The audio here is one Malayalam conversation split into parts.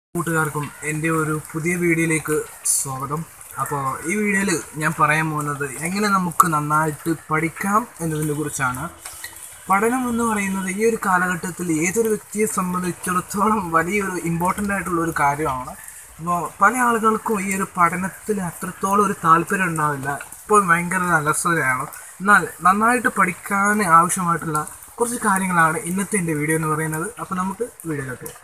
കൂട്ടുകാർക്കും എൻ്റെ ഒരു പുതിയ വീഡിയോയിലേക്ക് സ്വാഗതം അപ്പോൾ ഈ വീഡിയോയിൽ ഞാൻ പറയാൻ പോകുന്നത് എങ്ങനെ നമുക്ക് നന്നായിട്ട് പഠിക്കാം എന്നതിനെ കുറിച്ചാണ് പഠനം എന്ന് പറയുന്നത് ഈ ഒരു കാലഘട്ടത്തിൽ ഏതൊരു വ്യക്തിയെ സംബന്ധിച്ചിടത്തോളം വലിയൊരു ഇമ്പോർട്ടൻ്റ് ആയിട്ടുള്ള ഒരു കാര്യമാണ് അപ്പോൾ പല ആളുകൾക്കും ഈ ഒരു പഠനത്തിൽ അത്രത്തോളം ഒരു താല്പര്യം ഉണ്ടാവില്ല ഇപ്പോൾ ഭയങ്കര അലസതയാണ് എന്നാൽ നന്നായിട്ട് പഠിക്കാൻ ആവശ്യമായിട്ടുള്ള കുറച്ച് കാര്യങ്ങളാണ് ഇന്നത്തെ എൻ്റെ വീഡിയോ എന്ന് പറയുന്നത് അപ്പോൾ നമുക്ക് വീഡിയോയിലോട്ട് പോകാം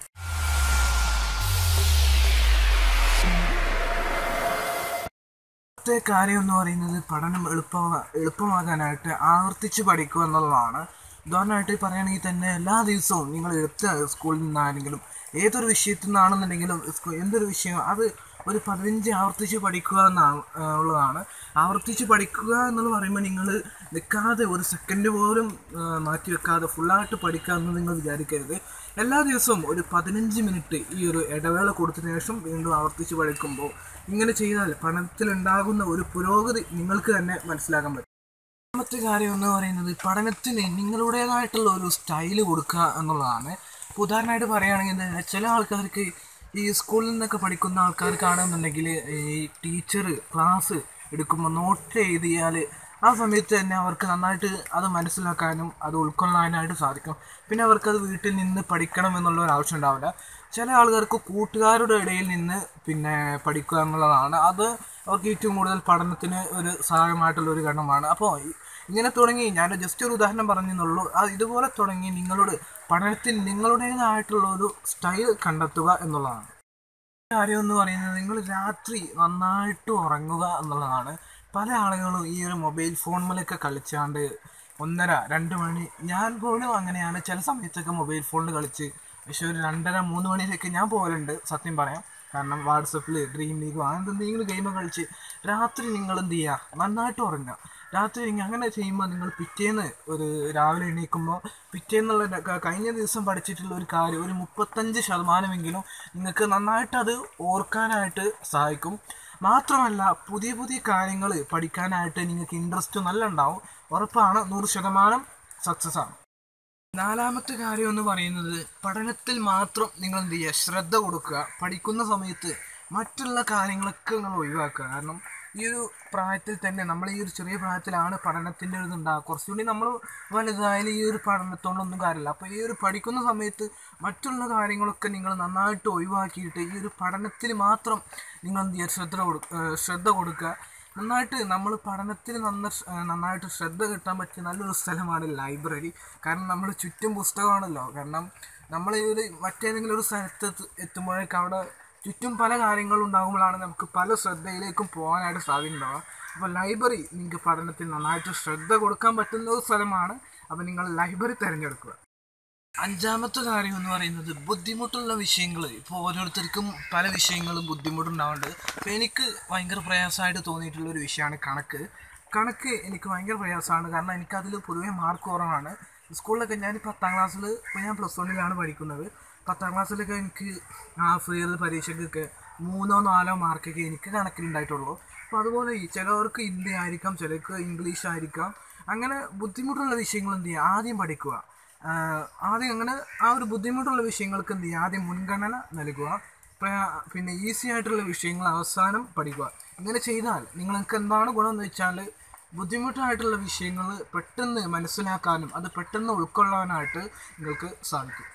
ആദ്യത്തെ കാര്യം എന്ന് പറയുന്നത് പഠനം എളുപ്പമാ എളുപ്പമാകാനായിട്ട് ആവർത്തിച്ച് പഠിക്കുക എന്നുള്ളതാണ് ഉദാഹരണമായിട്ട് പറയുകയാണെങ്കിൽ തന്നെ എല്ലാ ദിവസവും നിങ്ങൾ എടുത്ത സ്കൂളിൽ നിന്നാണെങ്കിലും ഏതൊരു വിഷയത്തിൽ നിന്നാണെന്നുണ്ടെങ്കിലും സ്കൂ- എന്തൊരു വിഷയം അത് ഒരു പതിനഞ്ച് ആവർത്തിച്ച് പഠിക്കുക എന്നാണ് ആ, ഉള്ളതാണ് ആവർത്തിച്ച് പഠിക്കുക എന്ന് പറയുമ്പോൾ നിങ്ങൾ നിൽക്കാതെ ഒരു സെക്കൻഡ് പോലും ആ, മാറ്റി വെക്കാതെ ഫുള്ളായിട്ട് പഠിക്കുക എന്ന് നിങ്ങൾ വിചാരിക്കരുത് എല്ലാ ദിവസവും ഒരു പതിനഞ്ച് മിനിറ്റ് ഈ ഒരു ഇടവേള കൊടുത്തതിന് ശേഷം വീണ്ടും ആവർത്തിച്ച് പഠിക്കുമ്പോൾ ഇങ്ങനെ ചെയ്താൽ പഠനത്തിലുണ്ടാകുന്ന ഒരു പുരോഗതി നിങ്ങൾക്ക് തന്നെ മനസ്സിലാക്കാൻ പറ്റും രണ്ടാമത്തെ കാര്യം എന്ന് പറയുന്നത് പഠനത്തിന് നിങ്ങളുടേതായിട്ടുള്ള ഒരു സ്റ്റൈല് കൊടുക്കുക എന്നുള്ളതാണ് ഇപ്പോൾ ഉദാഹരണമായിട്ട് പറയുകയാണെങ്കിൽ തന്നെ ചില ആൾക്കാർക്ക് ഈ സ്കൂളിൽ നിന്നൊക്കെ പഠിക്കുന്ന ആൾക്കാർക്കാണെന്നുണ്ടെങ്കിൽ ഈ ടീച്ചർ ക്ലാസ് എടുക്കുമ്പോൾ നോട്ട് എഴുതിയാൽ ആ സമയത്ത് തന്നെ അവർക്ക് നന്നായിട്ട് അത് മനസ്സിലാക്കാനും അത് ഉൾക്കൊള്ളാനായിട്ട് സാധിക്കും പിന്നെ അവർക്കത് വീട്ടിൽ നിന്ന് പഠിക്കണം എന്നുള്ള ഒരു ആവശ്യം ഉണ്ടാവില്ല ചില ആൾക്കാർക്ക് കൂട്ടുകാരുടെ ഇടയിൽ നിന്ന് പിന്നെ പഠിക്കുക എന്നുള്ളതാണ് അത് അവർക്ക് ഏറ്റവും കൂടുതൽ പഠനത്തിന് ഒരു സഹായമായിട്ടുള്ള ഒരു ഘടകമാണ് അപ്പോൾ ഇങ്ങനെ തുടങ്ങി ഞാൻ ജസ്റ്റ് ഒരു ഉദാഹരണം പറഞ്ഞെന്നുള്ളൂ അത് ഇതുപോലെ തുടങ്ങി നിങ്ങളോട് പഠനത്തിൽ നിങ്ങളുടേതായിട്ടുള്ള ഒരു സ്റ്റൈൽ കണ്ടെത്തുക എന്നുള്ളതാണ് കാര്യം എന്ന് പറയുന്നത് നിങ്ങൾ രാത്രി നന്നായിട്ട് ഉറങ്ങുക എന്നുള്ളതാണ് പല ആളുകളും ഈ ഒരു മൊബൈൽ ഫോണിലൊക്കെ കളിച്ചാണ്ട് ഒന്നര രണ്ട് മണി ഞാൻ പോലും അങ്ങനെയാണ് ചില സമയത്തൊക്കെ മൊബൈൽ ഫോണിൽ കളിച്ച് പക്ഷെ ഒരു രണ്ടര മൂന്ന് മണിയിലൊക്കെ ഞാൻ പോകലുണ്ട് സത്യം പറയാം കാരണം വാട്സപ്പിൽ ഡ്രീം ലീഗോ അങ്ങനത്തെ എന്തെങ്കിലും ഗെയിം കളിച്ച് രാത്രി നിങ്ങൾ എന്ത് ചെയ്യുക നന്നായിട്ട് ഉറങ്ങുക രാത്രി ഇങ്ങ- അങ്ങനെ ചെയ്യുമ്പോൾ നിങ്ങൾ പിറ്റേന്ന് ഒരു രാവിലെ എണീക്കുമ്പോൾ പിറ്റേന്നുള്ള ര- ക- കഴിഞ്ഞ ദിവസം പഠിച്ചിട്ടുള്ള ഒരു കാര്യം ഒരു മുപ്പത്തഞ്ച് ശതമാനമെങ്കിലും നിങ്ങൾക്ക് നന്നായിട്ട് അത് ഓർക്കാനായിട്ട് സഹായിക്കും മാത്രമല്ല പുതിയ പുതിയ കാര്യങ്ങൾ പഠിക്കാനായിട്ട് നിങ്ങൾക്ക് ഇൻട്രസ്റ്റ് നല്ല ഉണ്ടാവും ഉറപ്പാണ് നൂറ് ശതമാനം സക്സസ് ആണ് നാലാമത്തെ കാര്യം എന്ന് പറയുന്നത് പഠനത്തിൽ മാത്രം നിങ്ങൾ എന്ത് ചെയ്യുക ശ്രദ്ധ കൊടുക്കുക പഠിക്കുന്ന സമയത്ത് മറ്റുള്ള കാര്യങ്ങളൊക്കെ നിങ്ങൾ ഒഴിവാക്കുക കാരണം ഈ ഒരു പ്രായത്തിൽ തന്നെ നമ്മൾ ഈ ഒരു ചെറിയ പ്രായത്തിലാണ് പഠനത്തിൻ്റെ ഒരു ഇതുണ്ടാകുക കുറച്ചുകൂടി നമ്മൾ വലുതായാലും ഈ ഒരു പഠനത്തോണ്ടൊന്നും കാര്യമില്ല അപ്പോൾ ഈ ഒരു പഠിക്കുന്ന സമയത്ത് മറ്റുള്ള കാര്യങ്ങളൊക്കെ നിങ്ങൾ നന്നായിട്ട് ഒഴിവാക്കിയിട്ട് ഈ ഒരു പഠനത്തിൽ മാത്രം നിങ്ങൾ എന്ത് ചെയ്യുക ശ്രദ്ധ കൊടുക്കുക ശ്രദ്ധ കൊടുക്കുക നന്നായിട്ട് നമ്മൾ പഠനത്തിൽ നന്ന നന്നായിട്ട് ശ്രദ്ധ കിട്ടാൻ പറ്റിയ നല്ലൊരു സ്ഥലമാണ് ലൈബ്രറി കാരണം നമ്മൾ ചുറ്റും പുസ്തകമാണല്ലോ കാരണം നമ്മൾ ഈ ഒരു മറ്റേതെങ്കിലും ഒരു സ്ഥലത്ത് എത്ത് എത്തുമ്പോഴേക്കും അവിടെ ചുറ്റും പല കാര്യങ്ങളും ഉണ്ടാകുമ്പോഴാണ് നമുക്ക് പല ശ്രദ്ധയിലേക്കും പോകാനായിട്ട് സാധിക്കുന്നുണ്ടാവുക അപ്പോൾ ലൈബ്രറി നിങ്ങൾക്ക് പഠനത്തിൽ നന്നായിട്ട് ശ്രദ്ധ കൊടുക്കാൻ പറ്റുന്ന ഒരു സ്ഥലമാണ് അപ്പോൾ നിങ്ങൾ ലൈബ്രറി തിരഞ്ഞെടുക്കുക അഞ്ചാമത്തെ കാര്യം എന്ന് പറയുന്നത് ബുദ്ധിമുട്ടുള്ള വിഷയങ്ങൾ ഇപ്പോൾ ഓരോരുത്തർക്കും പല വിഷയങ്ങളും ബുദ്ധിമുട്ടുണ്ടാവുന്നുണ്ട് അപ്പോൾ എനിക്ക് ഭയങ്കര പ്രയാസമായിട്ട് തോന്നിയിട്ടുള്ള ഒരു വിഷയമാണ് കണക്ക് കണക്ക് എനിക്ക് ഭയങ്കര പ്രയാസമാണ് കാരണം എനിക്കതിൽ പൊതുവേ മാർക്ക് കുറവാണ് സ്കൂളിലൊക്കെ ഞാൻ പത്താം ക്ലാസ്സിൽ ഇപ്പോൾ ഞാൻ പ്ലസ് വണ്ണിലാണ് പഠിക്കുന്നത് പത്താം ക്ലാസ്സിലൊക്കെ എനിക്ക് ഹാഫ് ഇയർ പരീക്ഷയ്ക്കൊക്കെ മൂന്നോ നാലോ മാർക്കൊക്കെ എനിക്ക് കണക്കിലുണ്ടായിട്ടുള്ളൂ അപ്പോൾ അതുപോലെ ഈ ചിലവർക്ക് ഹിന്ദി ആയിരിക്കാം ചിലർക്ക് ഇംഗ്ലീഷ് ആയിരിക്കാം അങ്ങനെ ബുദ്ധിമുട്ടുള്ള വിഷയങ്ങൾ എന്ത് ചെയ്യുക ആദ്യം പഠിക്കുക ആഹ് ആദ്യം അങ്ങനെ ആ ഒരു ബുദ്ധിമുട്ടുള്ള വിഷയങ്ങൾക്ക് എന്ത് ചെയ്യുക ആദ്യം മുൻഗണന നൽകുക പ്ര- പിന്നെ ഈസി ആയിട്ടുള്ള വിഷയങ്ങൾ അവസാനം പഠിക്കുക ഇങ്ങനെ ചെയ്താൽ നിങ്ങൾക്ക് എന്താണ് ഗുണമെന്ന് വെച്ചാൽ ബുദ്ധിമുട്ടായിട്ടുള്ള വിഷയങ്ങൾ പെട്ടെന്ന് മനസ്സിലാക്കാനും അത് പെട്ടെന്ന് ഉൾക്കൊള്ളാനായിട്ട് നിങ്ങൾക്ക് സാധിക്കും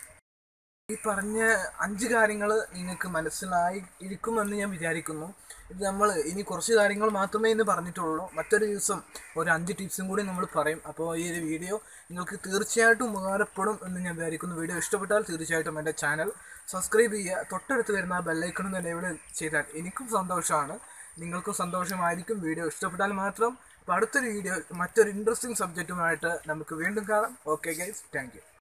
ഈ പറഞ്ഞ അഞ്ച് കാര്യങ്ങൾ നിങ്ങൾക്ക് മനസ്സിലായി ഇരിക്കുമെന്ന് ഞാൻ വിചാരിക്കുന്നു ഇത് നമ്മൾ ഇനി കുറച്ച് കാര്യങ്ങൾ മാത്രമേ ഇന്ന് പറഞ്ഞിട്ടുള്ളൂ മറ്റൊരു ദിവസം ഒരു അഞ്ച് ടിപ്സും കൂടി നമ്മൾ പറയും അപ്പോൾ ഈ ഒരു വീഡിയോ നിങ്ങൾക്ക് തീർച്ചയായിട്ടും ഉപകാരപ്പെടും എന്ന് ഞാൻ വിചാരിക്കുന്നു വീഡിയോ ഇഷ്ടപ്പെട്ടാൽ തീർച്ചയായിട്ടും എൻ്റെ ചാനൽ സബ്സ്ക്രൈബ് ചെയ്യുക തൊട്ടടുത്ത് വരുന്ന ആ ബെല്ലൈക്കണും തന്നെ ഇവിടെ ചെയ്താൽ എനിക്കും സന്തോഷമാണ് നിങ്ങൾക്കും സന്തോഷമായിരിക്കും വീഡിയോ ഇഷ്ടപ്പെട്ടാൽ മാത്രം അപ്പോൾ അടുത്തൊരു വീഡിയോ മറ്റൊരു ഇൻട്രസ്റ്റിംഗ് സബ്ജക്റ്റുമായിട്ട് നമുക്ക് വീണ്ടും കാണാം ഓക്കെ ഗൈസ് താങ്ക് യു